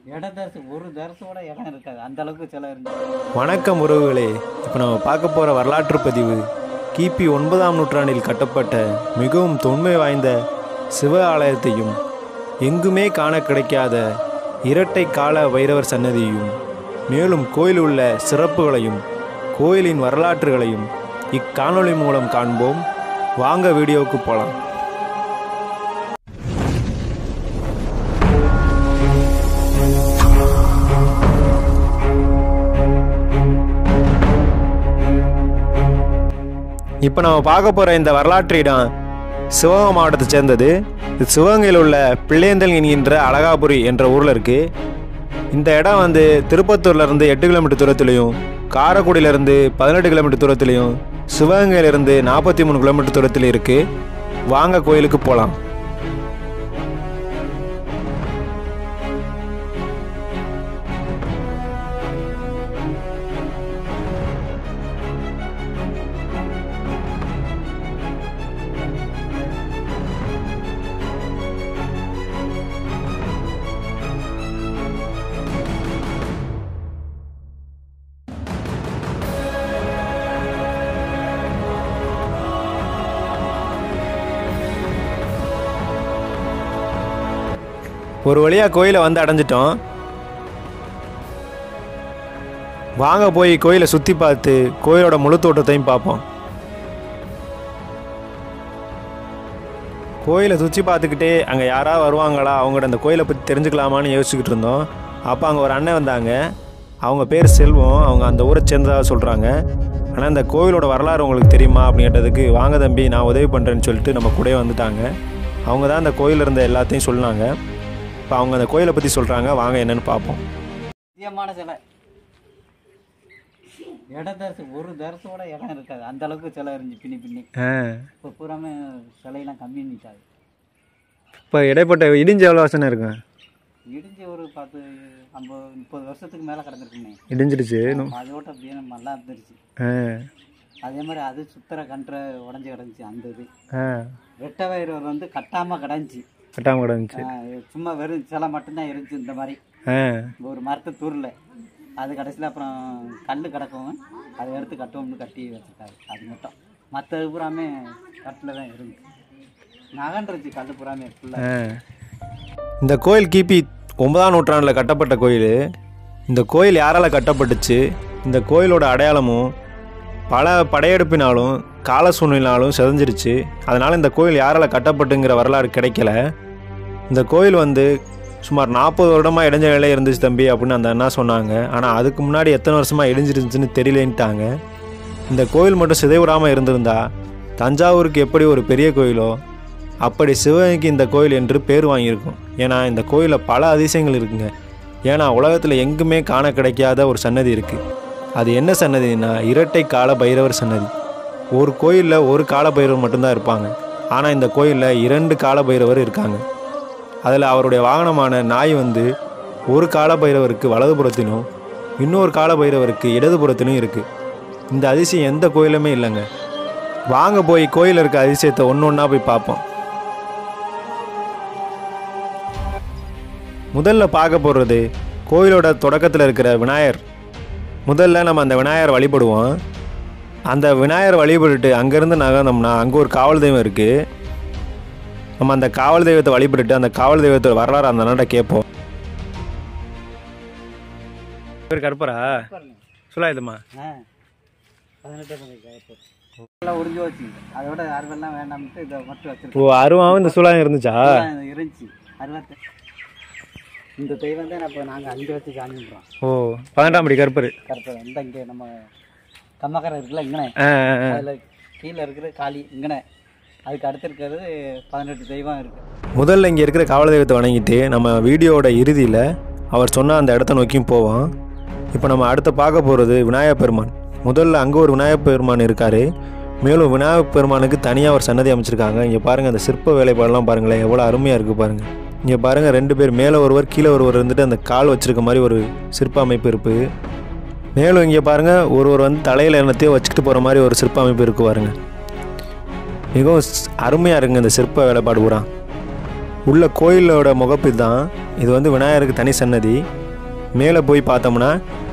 இட தரிசு ஒரு தரிசோட இடம் இருக்காது அந்த அளவுக்கு செலவு இருந்துச்சு வணக்கம் உறவுகளே இப்போ நம்ம பார்க்க போகிற வரலாற்று பதிவு கிபி ஒன்பதாம் நூற்றாண்டில் கட்டப்பட்ட மிகவும் தொன்மை வாய்ந்த சிவ ஆலயத்தையும் எங்குமே காண கிடைக்காத இரட்டை கால வைரவர் சன்னதியையும் மேலும் கோயில் உள்ள சிறப்புகளையும் கோயிலின் வரலாற்றுகளையும் இக்காணொளி மூலம் காண்போம் வாங்க வீடியோவுக்கு போகலாம் இப்போ நம்ம பார்க்க போகிற இந்த வரலாற்று இடம் சிவகங்கை மாவட்டத்தை சேர்ந்தது இது சிவகங்கையில் உள்ள பிள்ளையந்தல் என்கின்ற அழகாபுரி என்ற ஊரில் இருக்குது இந்த இடம் வந்து திருப்பத்தூர்லேருந்து எட்டு கிலோமீட்டர் தூரத்துலையும் காரைக்குடியிலேருந்து பதினெட்டு கிலோமீட்டர் தூரத்துலையும் சிவகங்கையிலேருந்து நாற்பத்தி மூணு கிலோமீட்டர் தூரத்தில் இருக்குது வாங்க கோயிலுக்கு போகலாம் ஒரு வழியாக கோயிலை வந்து அடைஞ்சிட்டோம் வாங்க போய் கோயிலை சுற்றி பார்த்து கோயிலோட முழு தோட்டத்தையும் பார்ப்போம் கோயிலை சுற்றி பார்த்துக்கிட்டே அங்கே யாராவது வருவாங்களா அவங்கள்ட்ட அந்த கோயிலை பற்றி தெரிஞ்சுக்கலாமான்னு யோசிச்சுக்கிட்டு இருந்தோம் அப்போ அங்கே ஒரு அண்ணன் வந்தாங்க அவங்க பேர் செல்வம் அவங்க அந்த ஊரை சேர்ந்ததாக சொல்கிறாங்க ஆனால் இந்த கோயிலோட வரலாறு உங்களுக்கு தெரியுமா அப்படின்னு கேட்டதுக்கு வாங்க தம்பி நான் உதவி பண்ணுறேன்னு சொல்லிட்டு நம்ம கூடயே வந்துட்டாங்க அவங்க தான் அந்த கோயிலில் இருந்த எல்லாத்தையும் சொன்னாங்க இப்போ அவங்க அந்த கோயிலை பற்றி சொல்கிறாங்க வாங்க என்னன்னு பார்ப்போம் முக்கியமான சிலை இட தரிசு ஒரு தரிசோட இடம் இருக்காது அந்த அளவுக்கு செலவு இருந்துச்சு பின்னி பின்னி இப்போ பூராமே சிலையெல்லாம் கம்மி பண்ணிட்டாங்க இப்போ இடைப்பட்ட இடிஞ்ச எவ்வளோ வருஷம் இருக்கும் இடிஞ்சு ஒரு பத்து ஐம்பது முப்பது வருஷத்துக்கு மேலே கிடந்திருக்குமே இடிஞ்சிடுச்சு அதோட அப்படியே நல்லா இருந்துருச்சு ஆ அதே மாதிரி அது சுத்தர கன்ற உடஞ்சி கிடந்துச்சு அந்த இது ஆ ரெட்டை வயிறு வந்து கட்டாமல் கிடந்துச்சு கட்டாமல் கிடந்துச்சு சும்மா வெறும் சிலை மட்டும்தான் இருந்துச்சு இந்த மாதிரி ஆ ஒரு மரத்து தூரில் அது கடைசியில் அப்புறம் கல் கிடக்கவும் அதை எடுத்து கட்டுவோம்னு கட்டி வச்சுருக்காரு அது மட்டும் மற்றது பூராமே கட்டில் தான் இருந்துச்சு நகன்றுச்சு கல் பூராமே ஃபுல்லாக ஆ. இந்த கோயில் கிபி ஒன்பதாம் நூற்றாண்டில் கட்டப்பட்ட கோயில் இந்த கோயில் யாரால் கட்டப்பட்டுச்சு இந்த கோயிலோட அடையாளமும் பல படையெடுப்பினாலும் கால சூழ்நிலைனாலும் செதஞ்சிருச்சு அதனால் இந்த கோயில் யாரால் கட்டப்பட்டுங்கிற வரலாறு கிடைக்கல இந்த கோயில் வந்து சுமார் நாற்பது வருடமாக இடைஞ்ச நிலையில் இருந்துச்சு தம்பி அப்படின்னு அந்த அண்ணா சொன்னாங்க ஆனால் அதுக்கு முன்னாடி எத்தனை வருஷமாக இடிஞ்சிருந்துச்சுன்னு தெரியலேன்ட்டாங்க இந்த கோயில் மட்டும் சிதைவிடாமல் இருந்திருந்தா தஞ்சாவூருக்கு எப்படி ஒரு பெரிய கோயிலோ அப்படி சிவகங்கைக்கு இந்த கோயில் என்று பேர் வாங்கியிருக்கும் ஏன்னா இந்த கோயிலில் பல அதிசயங்கள் இருக்குங்க ஏன்னா உலகத்தில் எங்குமே காண கிடைக்காத ஒரு சன்னதி இருக்குது அது என்ன சன்னதினா இரட்டை கால பைரவர் சன்னதி ஒரு கோயிலில் ஒரு கால பைரவர் மட்டும்தான் இருப்பாங்க ஆனால் இந்த கோயிலில் இரண்டு கால பைரவர் இருக்காங்க அதில் அவருடைய வாகனமான நாய் வந்து ஒரு கால பைரவருக்கு வலதுபுறத்திலும் இன்னொரு கால பைரவருக்கு இடதுபுறத்திலும் இருக்குது இந்த அதிசயம் எந்த கோயிலுமே இல்லைங்க வாங்க போய் கோயிலில் இருக்க அதிசயத்தை ஒன்று ஒன்றா போய் பார்ப்போம் முதல்ல பார்க்க போகிறது கோயிலோட தொடக்கத்தில் இருக்கிற விநாயகர் முதல்ல நம்ம அந்த விநாயகர் வழிபடுவோம் அந்த விநாயகர் வழிபட்டுட்டு அங்கேருந்து நகர்ந்தோம்னா அங்கே ஒரு காவல் தெய்வம் இருக்குது நம்ம அந்த காவல் தெய்வத்தை வழிபட்டுட்டு அந்த காவல் தெய்வத்தோட வரலாறு அந்த அண்ணாட்ட கேட்போம் பேர் கருப்பரா சொல்லாயுதுமா ஆ பதினெட்டு எல்லாம் உறிஞ்சு வச்சு அதோட அறுவெல்லாம் வேண்டாம்ட்டு இதை மட்டும் ஓ வச்சிருக்கோம் அருவாவும் இந்த சூழாயம் இருந்துச்சா இருந்துச்சு அறுபத்தி இந்த தெய்வம் தான் இப்போ நாங்கள் அஞ்சு வச்சு காணின்றோம் ஓ பதினெட்டாம் படி கருப்பர் கரெக்டாக இந்த இங்கே நம்ம கம்மக்கரை இருக்குல்ல இங்கனே ஆ ஆ, ஆ. அதில் கீழே இருக்கிற காளி இங்கனே அதுக்கு அடுத்து இருக்கிறது பதினெட்டு தெய்வம் இருக்குது முதல்ல இங்கே இருக்கிற காவல் தெய்வத்தை வணங்கிட்டு நம்ம வீடியோவோட இறுதியில் அவர் சொன்ன அந்த இடத்த நோக்கியும் போவோம் இப்போ நம்ம அடுத்து பார்க்க போகிறது விநாயகப் பெருமான் முதல்ல அங்கே ஒரு விநாயகப் பெருமான் இருக்கார் மேலும் விநாயகப் பெருமானுக்கு தனியாக ஒரு சன்னதி அமைச்சிருக்காங்க இங்கே பாருங்கள் அந்த சிற்ப வேலைப்பாடெல்லாம் பாருங்களேன் எவ்வளோ அருமையாக இருக்குது பாருங்கள் இங்கே பாருங்கள் ரெண்டு பேர் மேலே ஒருவர் கீழே ஒருவர் இருந்துட்டு அந்த கால் வச்சிருக்க மாதிரி ஒரு சிற்ப அமைப்பு இருக்குது மேலும் இங்கே பாருங்கள் ஒருவர் வந்து தலையில் என்னத்தையோ வச்சுக்கிட்டு போகிற மாதிரி ஒரு சிற்ப அமைப்பு இருக்கு பாருங்க மிகவும் ஸ்- அருமையாக இருக்குங்க இந்த சிற்ப வேலைப்பாடு பூரா உள்ள கோயிலோட முகப்பு தான் இது வந்து விநாயகருக்கு தனி சன்னதி மேலே போய் பார்த்தோம்னா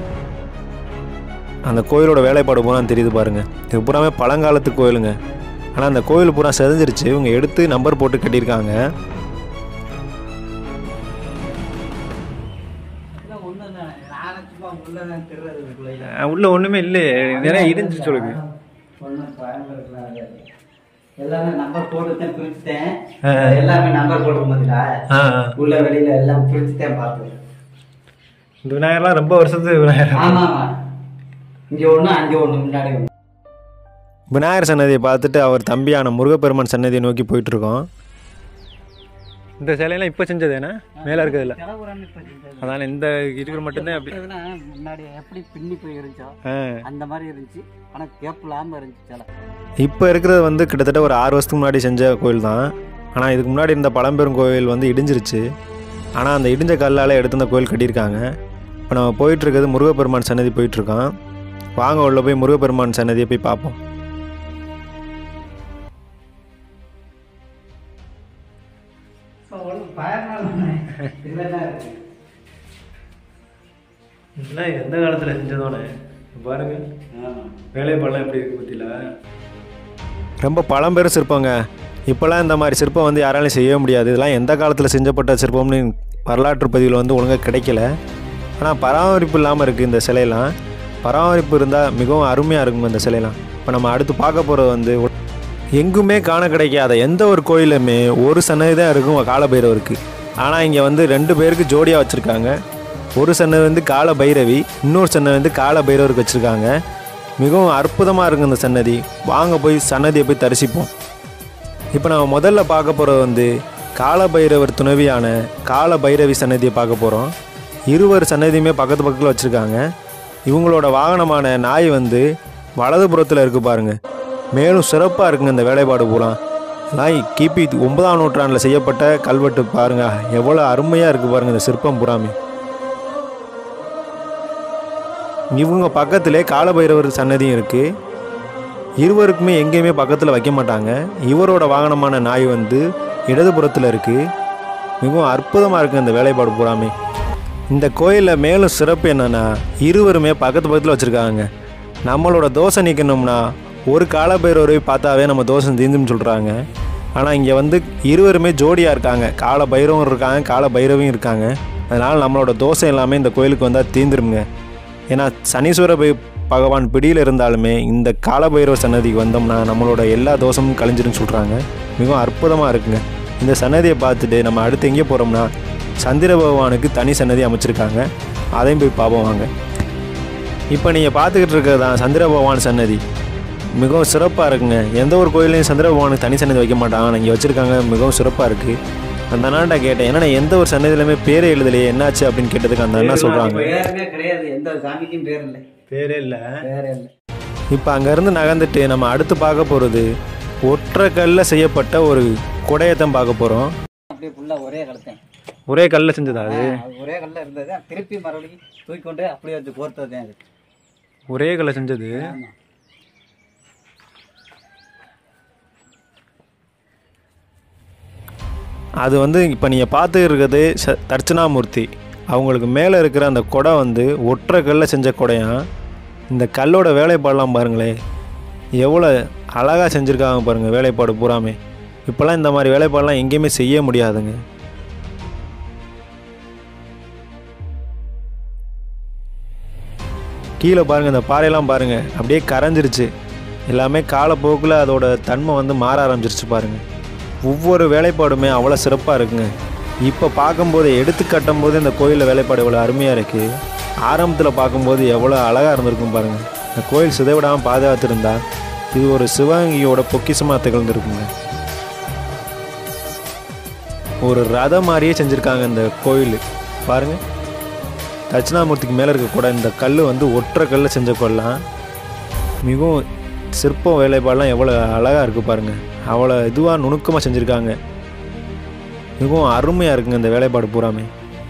அந்த கோயிலோட வேலைப்பாடு பூரா தெரியுது பாருங்கள் இது பூராமே பழங்காலத்து கோயிலுங்க ஆனால் அந்த கோயில் பூரா செதஞ்சிருச்சு இவங்க எடுத்து நம்பர் போட்டு கட்டியிருக்காங்க இதெல்லாம் ஒண்ணும் இல்லை. நான் சும்மா உள்ளதான் திருறது இதுக்குள்ள. உள்ள ஒன்றுமே இல்லை நிறைய இடிஞ்சு சொல்லுங்க ஒண்ணும் பயமா இருக்கலாம் அது. எல்லாமே நம்பர் போட்டுதான் பிரிச்சுட்டேன் எல்லாமே நம்பர் போட்டு பார்த்தீங்களா உள்ள வெளியில எல்லாம் பிரிச்சுட்டேன் பார்த்தேன் இந்த விநாயகர்லாம் ரொம்ப வருஷத்து விநாயகர் ஆமா ஆமா இங்க ஒண்ணு அங்க ஒண்ணு முன்னாடி ஒண்ணு விநாயகர் சன்னதியை பார்த்துட்டு அவர் தம்பியான முருகப்பெருமான் சன்னதியை நோக்கி போயிட்டு இருக்கோம் இந்த சிலையெல்லாம் இப்போ செஞ்சது என்ன மேலே இருக்கிறதுல கிளம்புறான்னு இப்ப செஞ்சது. அதனால் இந்த இருக்கிற மட்டும்தான் அப்படி இதெல்லாம் முன்னாடி எப்படி பின்னி போய் இருந்துச்சோ ஆ அந்த மாதிரி இருந்துச்சு ஆனா கேப் இல்லாம இருந்துச்சு சில இப்போ இருக்கிறது வந்து கிட்டத்தட்ட ஒரு ஆறு வருஷத்துக்கு முன்னாடி செஞ்ச கோயில் தான் ஆனால் இதுக்கு முன்னாடி இருந்த பழம்பெரும் கோயில் வந்து இடிஞ்சிருச்சு ஆனால் அந்த இடிஞ்ச கல்லால் எடுத்து அந்த கோயில் கட்டியிருக்காங்க இப்போ நம்ம போயிட்டு இருக்கிறது முருகப்பெருமான் சன்னதி போயிட்டுருக்கோம் வாங்க உள்ள போய் முருகப்பெருமான் சன்னதியை போய் பார்ப்போம் இதெல்லாம் எந்த காலத்தில் செஞ்சதோட பாருங்க வேலைப்பாடெல்லாம் எப்படி இருக்கு பற்றில ரொம்ப பழம்பெரும் சிற்பங்க இப்போல்லாம் இந்த மாதிரி சிற்பம் வந்து யாராலையும் செய்ய முடியாது இதெல்லாம் எந்த காலத்தில் செஞ்சப்பட்ட சிற்பம்னு வரலாற்று பதிவில் வந்து ஒழுங்காக கிடைக்கல ஆனால் பராமரிப்பு இல்லாமல் இருக்குது இந்த சிலையெல்லாம் பராமரிப்பு இருந்தால் மிகவும் அருமையாக இருக்குங்க இந்த சிலையெல்லாம் இப்போ நம்ம அடுத்து பார்க்க போகிறது வந்து எங்குமே காண கிடைக்காத எந்த ஒரு கோயிலுமே ஒரு சன்னதி தான் இருக்கும் காலபைரவருக்கு ஆனால் இங்கே வந்து ரெண்டு பேருக்கு ஜோடியாக வச்சுருக்காங்க ஒரு சன்னதி வந்து கால பைரவி இன்னொரு சன்னதி வந்து கால பைரவருக்கு வச்சுருக்காங்க மிகவும் அற்புதமாக இருக்கும் இந்த சன்னதி வாங்க போய் சன்னதியை போய் தரிசிப்போம் இப்போ நம்ம முதல்ல பார்க்க போகிறது வந்து கால பைரவர் துணைவியான கால பைரவி சன்னதியை பார்க்க போகிறோம் இருவர் சன்னதியுமே பக்கத்து பக்கத்தில் வச்சுருக்காங்க இவங்களோட வாகனமான நாய் வந்து வலதுபுறத்தில் இருக்குது பாருங்க மேலும் சிறப்பாக இருக்குங்க இந்த வேலைப்பாடு பூரா நாய் கிபி ஒன்பதாம் நூற்றாண்டில் செய்யப்பட்ட கல்வெட்டு பாருங்க எவ்வளோ அருமையாக இருக்குது பாருங்க இந்த சிற்பம் புறாமே இவங்க பக்கத்திலே காலபைரவர் சன்னதியும் இருக்குது இருவருக்குமே எங்கேயுமே பக்கத்தில் வைக்க மாட்டாங்க இவரோட வாகனமான நாய் வந்து இடதுபுறத்தில் இருக்குது மிகவும் அற்புதமாக இருக்குது அந்த வேலைப்பாடு பூராமே இந்த கோயிலில் மேலும் சிறப்பு என்னென்னா இருவருமே பக்கத்து பக்கத்தில் வச்சுருக்காங்க நம்மளோட தோசை நீக்கணும்னா ஒரு காலபைரவரை பார்த்தாவே நம்ம தோசை தீந்துன்னு சொல்கிறாங்க ஆனால் இங்கே வந்து இருவருமே ஜோடியாக இருக்காங்க கால பைரவும் இருக்காங்க கால பைரவையும் இருக்காங்க அதனால் நம்மளோட தோசை எல்லாமே இந்த கோயிலுக்கு வந்தால் தீந்துருங்க ஏன்னா சனீஸ்வர பை பகவான் பிடியில் இருந்தாலுமே இந்த காலபைரவ சன்னதிக்கு வந்தோம்னா நம்மளோட எல்லா தோஷமும் கழிஞ்சிருன்னு சொல்கிறாங்க மிகவும் அற்புதமாக இருக்குங்க இந்த சன்னதியை பார்த்துட்டு நம்ம அடுத்து எங்கே போகிறோம்னா சந்திர பகவானுக்கு தனி சன்னதி அமைச்சிருக்காங்க அதையும் போய் பார்ப்போம் வாங்க இப்போ நீங்கள் பார்த்துக்கிட்டு இருக்கிறது தான் சந்திர பகவான் சன்னதி மிகவும் சிறப்பாக இருக்குங்க எந்த ஒரு கோயிலையும் சந்திர பகவானுக்கு தனி சன்னதி வைக்க மாட்டாங்க ஆனால் இங்கே வச்சுருக்காங்க மிகவும் சிறப்பாக இருக்குது அந்த அண்ணாண்ட கேட்டேன் ஏன்னா எந்த ஒரு சன்னதியிலுமே பேரே எழுதலையே என்னாச்சு அப்படின்னு கேட்டதுக்கு அந்த அண்ணா சொல்கிறாங்க பேருமே கிடையாது எந்த சாமிக்கும் பேர் இல்லை பேரே இல்லை பேரே இல்லை இப்போ அங்கேருந்து நகர்ந்துட்டு நம்ம அடுத்து பார்க்க போகிறது ஒற்றைக்கல்ல செய்யப்பட்ட ஒரு குடையத்தான் பார்க்க போகிறோம் அப்படியே ஃபுல்லா ஒரே கடத்தேன் ஒரே கல்லில் செஞ்சதா அது அது ஒரே கல்ல இருந்தது திருப்பி மறுபடியும் தூக்கி கொண்டு அப்படியே வச்சு கோர்த்தது அது ஒரே கல்ல செஞ்சது ஆமா அது வந்து இப்போ நீங்கள் பார்த்து இருக்கிறது ச தர்ச்சனாமூர்த்தி அவங்களுக்கு மேலே இருக்கிற அந்த குடை வந்து ஒற்றை கல்ல செஞ்ச குடையாம் இந்த கல்லோட வேலைப்பாடெல்லாம் பாருங்களேன் எவ்வளோ அழகாக செஞ்சுருக்காங்க பாருங்கள் வேலைப்பாடு பூராமே இப்போல்லாம் இந்த மாதிரி வேலைப்பாடெல்லாம் எங்கேயுமே செய்ய முடியாதுங்க கீழே பாருங்கள் இந்த பாறையெல்லாம் பாருங்கள் அப்படியே கரைஞ்சிருச்சு எல்லாமே காலப்போக்கில் அதோட தன்மை வந்து மாற ஆரம்பிச்சிருச்சு பாருங்கள் ஒவ்வொரு வேலைப்பாடுமே அவ்வளோ சிறப்பாக இருக்குங்க இப்போ பார்க்கும்போது எடுத்து கட்டும்போது இந்த கோயிலில் வேலைப்பாடு இவ்வளோ அருமையாக இருக்குது ஆரம்பத்தில் பார்க்கும்போது எவ்வளோ அழகாக இருந்திருக்கும் பாருங்கள் இந்த கோயில் சிதைவிடாமல் பாதுகாத்திருந்தா இது ஒரு சிவகங்கையோட பொக்கிஷமாக திகழ்ந்துருக்குங்க ஒரு ரதம் மாதிரியே செஞ்சுருக்காங்க இந்த கோயில் பாருங்கள் தட்சிணாமூர்த்திக்கு மேலே இருக்க கூட இந்த கல் வந்து ஒற்றை கல்ல செஞ்ச கொல்லாம் மிகவும் சிற்பம் வேலைப்பாடெல்லாம் எவ்வளோ அழகாக இருக்குது பாருங்கள் அவ்வளோ இதுவாக நுணுக்கமாக செஞ்சுருக்காங்க மிகவும் அருமையாக இருக்குங்க இந்த வேலைப்பாடு பூராமே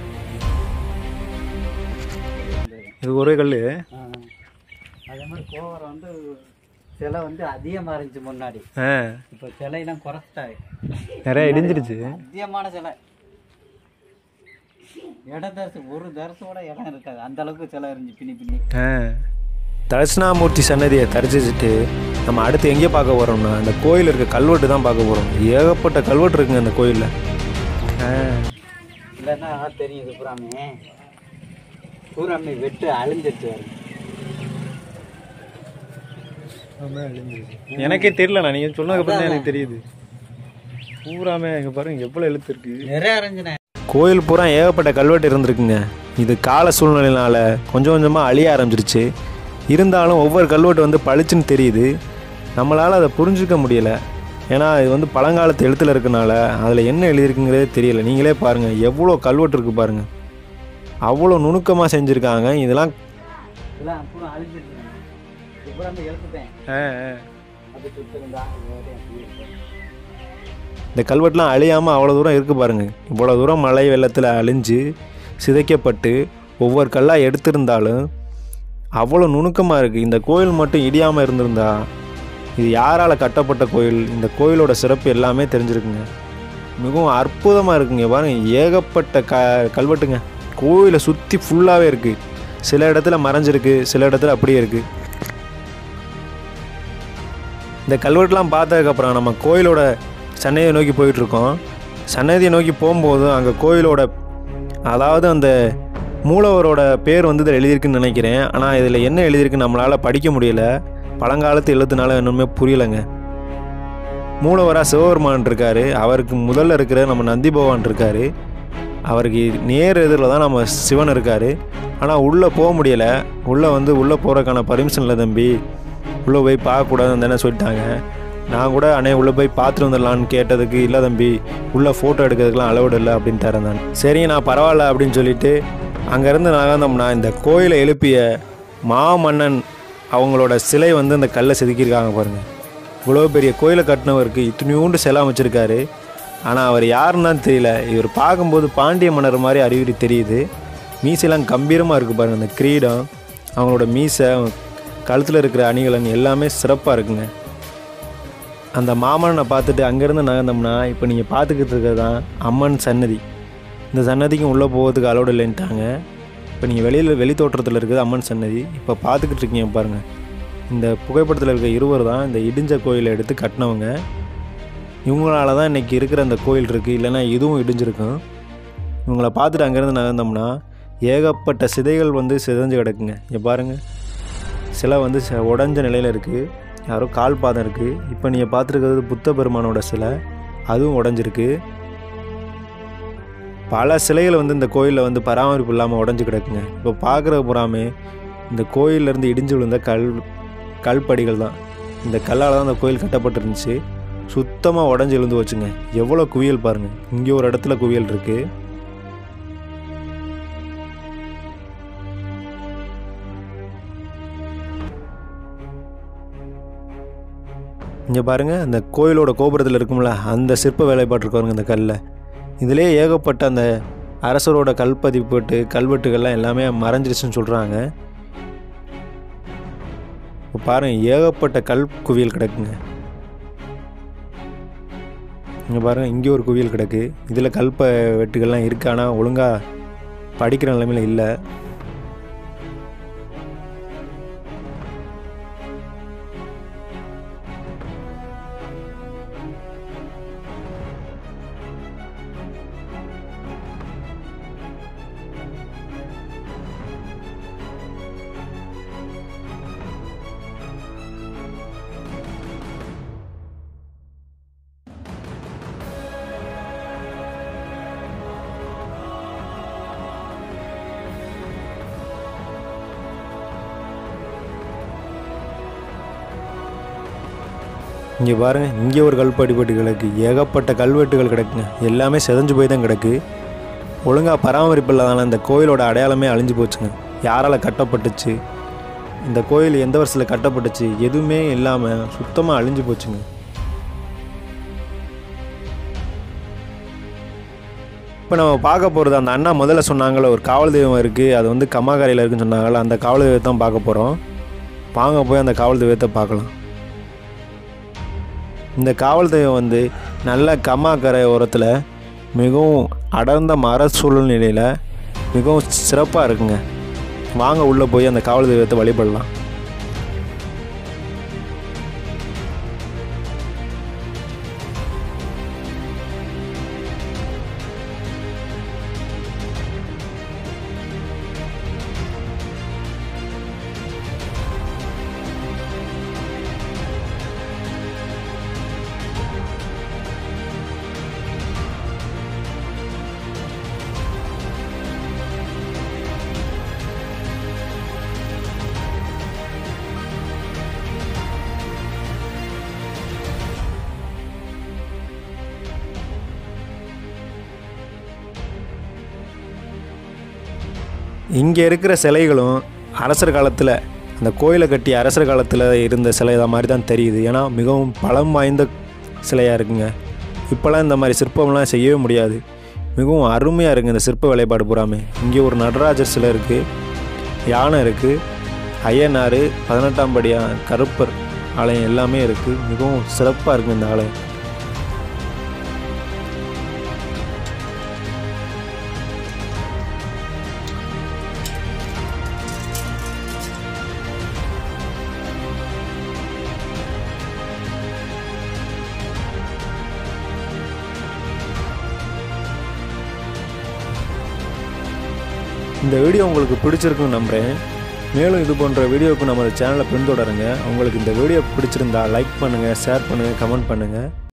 இது ஒரே கல் ஆ. அதே மாதிரி கோவரம் வந்து சிலை வந்து அதிகமாக இருந்துச்சு முன்னாடி ஆ இப்போ சிலையெல்லாம் குறைச்சிட்டாரு நிறைய இடிஞ்சிருச்சு அதிகமான சிலை இட தரிசு ஒரு தரிசோட இடம் இருக்காது அந்த அளவுக்கு சில இருந்துச்சு பின்னி பின்னி ஆ தரிசனாமூர்த்தி சன்னதியை தரிசிச்சுட்டு நம்ம அடுத்து எங்கே பார்க்க போகிறோம்னா அந்த கோயில் இருக்க கல்வெட்டு தான் பார்க்க போகிறோம் ஏகப்பட்ட கல்வெட்டு இருக்குங்க அந்த கோயிலில் ஆ இல்லைன்னா தெரியும் இது பூராமே பூராமே வெட்டு அழிஞ்சிருச்சு எனக்கே தெரியலண்ணா நீங்கள் சொன்னதுக்கப்புறம் தான் எனக்கு தெரியுது பூராமே இங்கே பாருங்க எவ்வளோ எழுத்து இருக்கு நிறைய அரைஞ்சினேன் கோயில் பூரா ஏகப்பட்ட கல்வெட்டு இருந்திருக்குங்க இது கால சூழ்நிலையினால கொஞ்சம் கொஞ்சமாக அழிய ஆரம்பிச்சிருச்சு இருந்தாலும் ஒவ்வொரு கல்வெட்டு வந்து பளிச்சுன்னு தெரியுது நம்மளால் அதை புரிஞ்சுக்க முடியல ஏன்னா இது வந்து பழங்காலத்து எழுத்தில் இருக்கனால அதில் என்ன எழுதியிருக்குங்கிறதே தெரியல நீங்களே பாருங்கள் எவ்வளோ கல்வெட்டு இருக்குது பாருங்கள் அவ்வளோ நுணுக்கமாக செஞ்சுருக்காங்க இதெல்லாம் இதெல்லாம் பூரா அழிஞ்சிருச்சு இது பூராமே எழுத்துட்டேன் அது சுத்திருந்தா இந்த கல்வெட்டுலாம் அழியாமல் அவ்வளோ தூரம் இருக்குது பாருங்கள் இவ்வளோ தூரம் மழை வெள்ளத்தில் அழிஞ்சு சிதைக்கப்பட்டு ஒவ்வொரு கல்லாக எடுத்திருந்தாலும் அவ்வளோ நுணுக்கமாக இருக்குது இந்த கோயில் மட்டும் இடியாமல் இருந்திருந்தா இது யாரால் கட்டப்பட்ட கோயில் இந்த கோயிலோட சிறப்பு எல்லாமே தெரிஞ்சிருக்குங்க மிகவும் அற்புதமாக இருக்குங்க பாருங்க ஏகப்பட்ட க கல்வெட்டுங்க கோயிலை சுற்றி ஃபுல்லாகவே இருக்குது சில இடத்துல மறைஞ்சிருக்கு சில இடத்துல அப்படியே இருக்குது இந்த கல்வெட்டுலாம் பார்த்ததுக்கப்புறம் நம்ம கோயிலோட சன்னதியை நோக்கி போயிட்டுருக்கோம் சன்னதியை நோக்கி போகும்போது அங்கே கோயிலோட அதாவது அந்த மூலவரோட பேர் வந்து இதில் எழுதியிருக்குன்னு நினைக்கிறேன் ஆனால் இதில் என்ன எழுதியிருக்கு நம்மளால் படிக்க முடியல பழங்காலத்து எழுத்துனால இன்னுமே புரியலைங்க மூலவராக சிவபெருமான் இருக்கார் அவருக்கு முதல்ல இருக்கிற நம்ம நந்தி பகவான் இருக்கார் அவருக்கு நேர் எதிரில் தான் நம்ம சிவன் இருக்கார் ஆனால் உள்ளே போக முடியலை உள்ளே வந்து உள்ளே போகிறதுக்கான பர்மிஷன் இல்லை தம்பி உள்ளே போய் பார்க்கக்கூடாதுன்னு தானே சொல்லிட்டாங்க நான் கூட அண்ணே உள்ளே போய் பார்த்துட்டு வந்துடலான்னு கேட்டதுக்கு இல்லை தம்பி உள்ளே ஃபோட்டோ எடுக்கிறதுக்குலாம் அலௌடு இல்லை அப்படின்னு தரேன் சரிங்க நான் பரவாயில்ல அப்படின்னு சொல்லிட்டு அங்கேருந்து நகர்ந்தோம்னா இந்த கோயிலை எழுப்பிய மாமன்னன் அவங்களோட சிலை வந்து அந்த கல்லை செதுக்கியிருக்காங்க பாருங்கள் இவ்வளோ பெரிய கோயிலை கட்டினவருக்கு இத்தனையோண்டு சிலை அமைச்சிருக்காரு ஆனால் அவர் யாருன்னு தான் தெரியல இவர் பார்க்கும்போது பாண்டிய மன்னர் மாதிரி அறிகுறி தெரியுது மீசையெல்லாம் கம்பீரமாக இருக்குது பாருங்கள் அந்த கிரீடம் அவங்களோட மீசை கழுத்தில் இருக்கிற அணிகலன் எல்லாமே சிறப்பாக இருக்குங்க அந்த மாமன்னனை பார்த்துட்டு அங்கேருந்து நகர்ந்தோம்னா இப்போ நீங்கள் பார்த்துக்கிட்டு இருக்கிறது தான் அம்மன் சன்னதி இந்த சன்னதிக்கும் உள்ளே போகிறதுக்கு அலோடு இல்லைன்ட்டாங்க இப்போ நீங்கள் வெளியில் வெளி தோற்றத்தில் இருக்குது அம்மன் சன்னதி இப்போ பார்த்துக்கிட்டு இருக்கீங்க பாருங்கள் இந்த புகைப்படத்தில் இருக்க இருவர் தான் இந்த இடிஞ்ச கோயிலை எடுத்து கட்டினவங்க இவங்களால தான் இன்றைக்கி இருக்கிற அந்த கோயில் இருக்குது இல்லைன்னா இதுவும் இடிஞ்சிருக்கும் இவங்கள பார்த்துட்டு அங்கேருந்து நகர்ந்தோம்னா ஏகப்பட்ட சிதைகள் வந்து சிதைஞ்சு கிடக்குங்க இங்கே பாருங்கள் சிலை வந்து ச- உடைஞ்ச நிலையில் இருக்குது யாரோ கால் பாதம் இருக்குது இப்போ நீங்கள் பார்த்துருக்கிறது புத்த பெருமானோட சிலை அதுவும் உடஞ்சிருக்கு பல சிலைகள் வந்து இந்த கோயிலில் வந்து பராமரிப்பு இல்லாமல் உடஞ்சி கிடக்குங்க இப்போ பார்க்குற புறாமே இந்த கோயிலேருந்து இடிஞ்சு விழுந்த கல் கல்படிகள் தான் இந்த கல்லால் தான் அந்த கோயில் கட்டப்பட்டிருந்துச்சு சுத்தமாக உடஞ்சி விழுந்து வச்சுங்க எவ்வளோ குவியல் பாருங்கள் இங்கே ஒரு இடத்துல குவியல் இருக்குது இங்கே பாருங்கள் அந்த கோயிலோட கோபுரத்தில் இருக்கும்ல அந்த சிற்ப வேலைப்பாடு இருக்கு பாருங்க இந்த கல்லில் இதிலே ஏகப்பட்ட அந்த அரசரோட கல்பதிப்பட்டு கல்வெட்டுகள்லாம் எல்லாமே மறைஞ்சிருச்சுன்னு சொல்கிறாங்க இப்போ பாருங்க ஏகப்பட்ட கல் குவியல் கிடக்குங்க இங்கே பாருங்க இங்கே ஒரு குவியல் கிடக்கு இதில் கல்ப வெட்டுகள்லாம் இருக்கு ஆனால் ஒழுங்காக படிக்கிற நிலைமையில் இல்லை இங்கே பாருங்க இங்கே ஒரு கல்படிப்பட்டு கிடக்கு ஏகப்பட்ட கல்வெட்டுகள் கிடக்குங்க எல்லாமே செதஞ்சு போய் தான் கிடக்கு ஒழுங்காக பராமரிப்பு இல்லாதனால இந்த கோயிலோட அடையாளமே அழிஞ்சு போச்சுங்க யாரால் கட்டப்பட்டுச்சு இந்த கோயில் எந்த வருஷத்தில் கட்டப்பட்டுச்சு எதுவுமே இல்லாமல் சுத்தமாக அழிஞ்சு போச்சுங்க இப்போ நம்ம பார்க்க போகிறது அந்த அண்ணா முதல்ல சொன்னாங்களே ஒரு காவல் தெய்வம் இருக்குது அது வந்து கம்மாக்கரையில் இருக்குன்னு சொன்னாங்களே அந்த காவல் தெய்வத்தை தான் பார்க்க போகிறோம் வாங்க போய் அந்த காவல் தெய்வத்தை பார்க்கலாம் இந்த காவல் தெய்வம் வந்து நல்ல கம்மாக்கரை ஓரத்தில் மிகவும் அடர்ந்த மர சூழ்நிலையில் மிகவும் சிறப்பாக இருக்குங்க வாங்க உள்ளே போய் அந்த காவல் தெய்வத்தை வழிபடலாம் இங்கே இருக்கிற சிலைகளும் அரசர் காலத்தில் அந்த கோயிலை கட்டி அரசர் காலத்தில் இருந்த சிலை தான் மாதிரி தான் தெரியுது ஏன்னா மிகவும் பலம் வாய்ந்த சிலையாக இருக்குங்க இப்போல்லாம் இந்த மாதிரி சிற்பம்லாம் செய்யவே முடியாது மிகவும் அருமையாக இருக்குங்க இந்த சிற்ப வேலைப்பாடு பூராமே இங்கே ஒரு நடராஜர் சிலை இருக்குது யானை இருக்குது ஐயனார் பதினெட்டாம் படியா கருப்பர் ஆலயம் எல்லாமே இருக்குது மிகவும் சிறப்பாக இருக்குது இந்த ஆலயம் இந்த வீடியோ உங்களுக்கு பிடிச்சிருக்குன்னு நம்புகிறேன் மேலும் இது போன்ற வீடியோவுக்கு நமது சேனலை பின்தொடருங்க உங்களுக்கு இந்த வீடியோ பிடிச்சிருந்தா லைக் பண்ணுங்கள் ஷேர் பண்ணுங்கள் கமெண்ட் பண்ணுங்கள்